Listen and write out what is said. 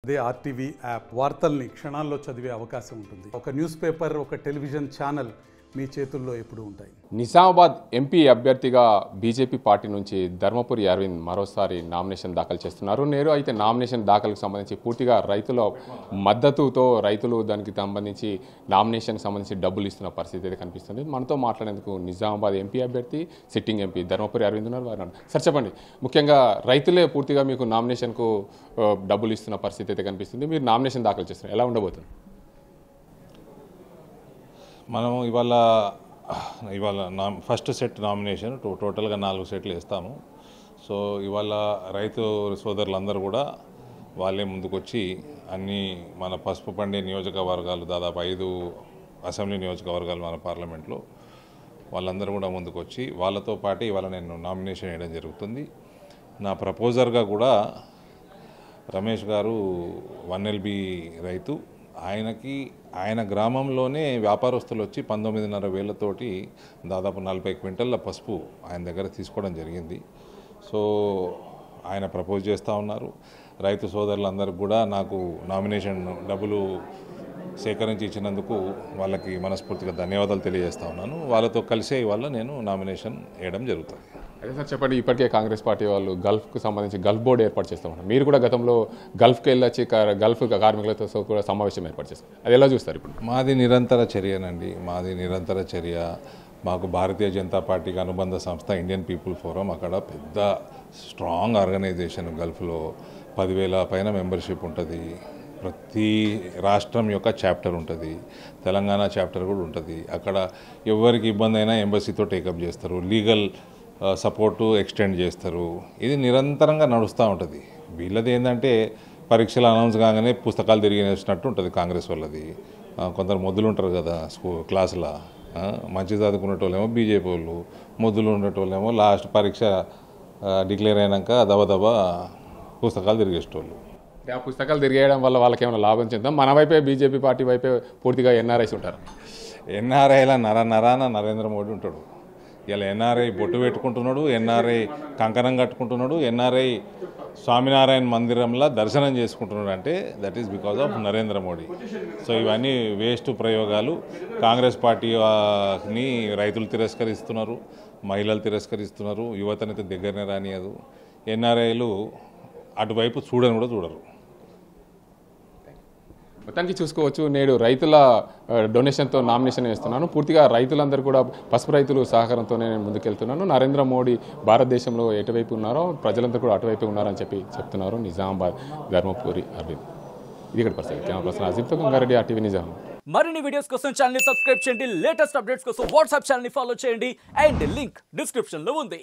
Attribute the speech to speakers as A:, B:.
A: అదే RTV app వార్తల్ని క్షణాల్లో చదివే అవకాశం ఉంటుంది ఒక న్యూస్ పేపర్ ఒక టెలివిజన్ ఛానల్ మీ చేతుల్లో ఎప్పుడూ ఉంటాయి
B: నిజామాబాద్ ఎంపీ అభ్యర్థిగా బీజేపీ పార్టీ నుంచి ధర్మపురి అరవింద్ మరోసారి నామినేషన్ దాఖలు చేస్తున్నారు నేరు అయితే నామినేషన్ దాఖలకు సంబంధించి పూర్తిగా రైతుల మద్దతుతో రైతులు దానికి సంబంధించి నామినేషన్కి సంబంధించి డబ్బులు ఇస్తున్న పరిస్థితి అయితే కనిపిస్తుంది మనతో మాట్లాడేందుకు నిజామాబాద్ ఎంపీ అభ్యర్థి సిట్టింగ్ ఎంపీ ధర్మపురి అరవింద్ ఉన్నారు వారు ఉన్నారు. సార్ చెప్పండి ముఖ్యంగా రైతులే పూర్తిగా మీకు నామినేషన్కు ఆ, డబ్బులు ఇస్తున్న పరిస్థితి అయితే కనిపిస్తుంది మీరు నామినేషన్ దాఖలు చేస్తున్నారు ఎలా ఉండబోతుంది
C: మనము ఇవాళ ఇవాళ నా ఫస్ట్ సెట్ నామినేషన్ టో టోటల్గా నాలుగు సెట్లు ఇస్తాము సో ఇవాళ రైతు సోదరులందరూ కూడా వాళ్ళే ముందుకొచ్చి అన్ని మన పసుపు పండే నియోజకవర్గాలు దాదాపు ఐదు అసెంబ్లీ నియోజకవర్గాలు మన పార్లమెంట్లో వాళ్ళందరూ కూడా ముందుకొచ్చి వాళ్ళతో పాటు ఇవాళ నేను నామినేషన్ వేయడం జరుగుతుంది నా ప్రపోజర్గా కూడా రమేష్ గారు వన్ ఎల్బి రైతు ఆయనకి ఆయన గ్రామంలోనే వ్యాపారస్తులు వచ్చి పంతొమ్మిదిన్నర వేలతోటి దాదాపు నలభై క్వింటల్ల పసుపు ఆయన దగ్గర తీసుకోవడం జరిగింది సో ఆయన ప్రపోజ్ చేస్తూ ఉన్నారు రైతు సోదరులందరికీ కూడా నాకు నామినేషన్ డబ్బులు సేకరించి ఇచ్చినందుకు వాళ్ళకి మనస్ఫూర్తిగా ధన్యవాదాలు తెలియజేస్తా ఉన్నాను వాళ్ళతో కలిసే ఇవాళ నేను నామినేషన్ వేయడం జరుగుతుంది
B: అదే సార్ చెప్పండి ఇప్పటికే కాంగ్రెస్ పార్టీ వాళ్ళు గల్ఫ్కు సంబంధించి గల్ఫ్ బోర్డు ఏర్పాటు చేస్తామన్నారు మీరు కూడా గతంలో గల్ఫ్కి వెళ్ళొచ్చి కా- గల్ఫ్ కార్మికులతో సో కూడా సమావేశం ఏర్పాటు చేస్తారు అది ఎలా చూస్తారు ఇప్పుడు
C: మాది నిరంతర చర్యనండి మాది నిరంతర చర్య మాకు భారతీయ జనతా పార్టీకి అనుబంధ సంస్థ ఇండియన్ పీపుల్ ఫోరం అక్కడ పెద్ద స్ట్రాంగ్ ఆర్గనైజేషన్ గల్ఫ్లో పదివేల పైన మెంబర్షిప్ ఉంటుంది ప్రతి రాష్ట్రం యొక్క చాప్టర్ ఉంటుంది తెలంగాణ చాప్టర్ కూడా ఉంటుంది అక్కడ ఎవరికి ఇబ్బంది అయినా ఎంబసీతో టేకప్ చేస్తారు లీగల్ సపోర్టు ఎక్స్టెండ్ చేస్తారు ఇది నిరంతరంగా నడుస్తూ ఉంటుంది వీళ్ళది ఏంటంటే పరీక్షలు అనౌన్స్ కాగానే పుస్తకాలు తిరిగి వేసినట్టు ఉంటుంది కాంగ్రెస్ వాళ్ళది ఆ, కొందరు మొద్దులు ఉంటారు కదా స్కూ క్లాసులో ఆ, మంచి చదువుకునేటోళ్ళేమో బీజేపీ వాళ్ళు మొద్దులు ఉండేటోళ్ళేమో లాస్ట్ పరీక్ష డిక్లేర్ అయినాక దబదబా పుస్తకాలు తిరిగేసేటోళ్ళు
B: అంటే ఆ పుస్తకాలు తిరిగేయడం వల్ల వాళ్ళకి ఏమైనా లాభం చెందాం మన వైపే బీజేపీ పార్టీ వైపే పూర్తిగా ఎన్ఆర్ఐస్ ఉంటారు
C: ఎన్ఆర్ఐల నర నరాన నరేంద్ర మోడీ ఉంటాడు ఇలా ఎన్ఆర్ఐ బొట్టు పెట్టుకుంటున్నాడు ఎన్ఆర్ఐ కంకణం కట్టుకుంటున్నాడు ఎన్ఆర్ఐ స్వామినారాయణ మందిరంలో దర్శనం చేసుకుంటున్నాడు అంటే that is because of Narendra Modi so ఇవన్నీ వేస్ట్ ప్రయోగాలు కాంగ్రెస్ పార్టీ ఆ, ని రైతులు తిరస్కరిస్తున్నారు మహిళలు తిరస్కరిస్తున్నారు యువతనైతే దగ్గరనే రానియదు ఎన్ఆర్ఐలు అటువైపు చూడని కూడా చూడరు
B: మొత్తానికి చూసుకోవచ్చు నేడు రైతుల ఆ, డొనేషన్తో నామినేషన్ వేస్తున్నాను పూర్తిగా రైతులందరూ కూడా పసుపు రైతులు సహకారంతోనే నేను ముందుకెళ్తున్నాను నరేంద్ర మోడీ భారతదేశంలో ఎటువైపు ఉన్నారో ప్రజలందరూ కూడా అటువైపు ఉన్నారని చెప్పి చెప్తున్నారు నిజామాబాద్ ధర్మపురి అరవింద్ ఇది ఇక్కడ పరిస్థితి కెమెరా పర్సన్ అజిత్తో గంగారెడ్డి ఆర్టీవీ నిజాం
D: మరిన్ని వీడియోస్ కోసం ఛానల్ ని సబ్స్క్రైబ్ చేయండి లేటెస్ట్ అప్డేట్స్ కోసం వాట్సాప్ ఛానల్ ని ఫాలో చేయండి అండ్ లింక్ డిస్క్రిప్షన్ లో ఉంది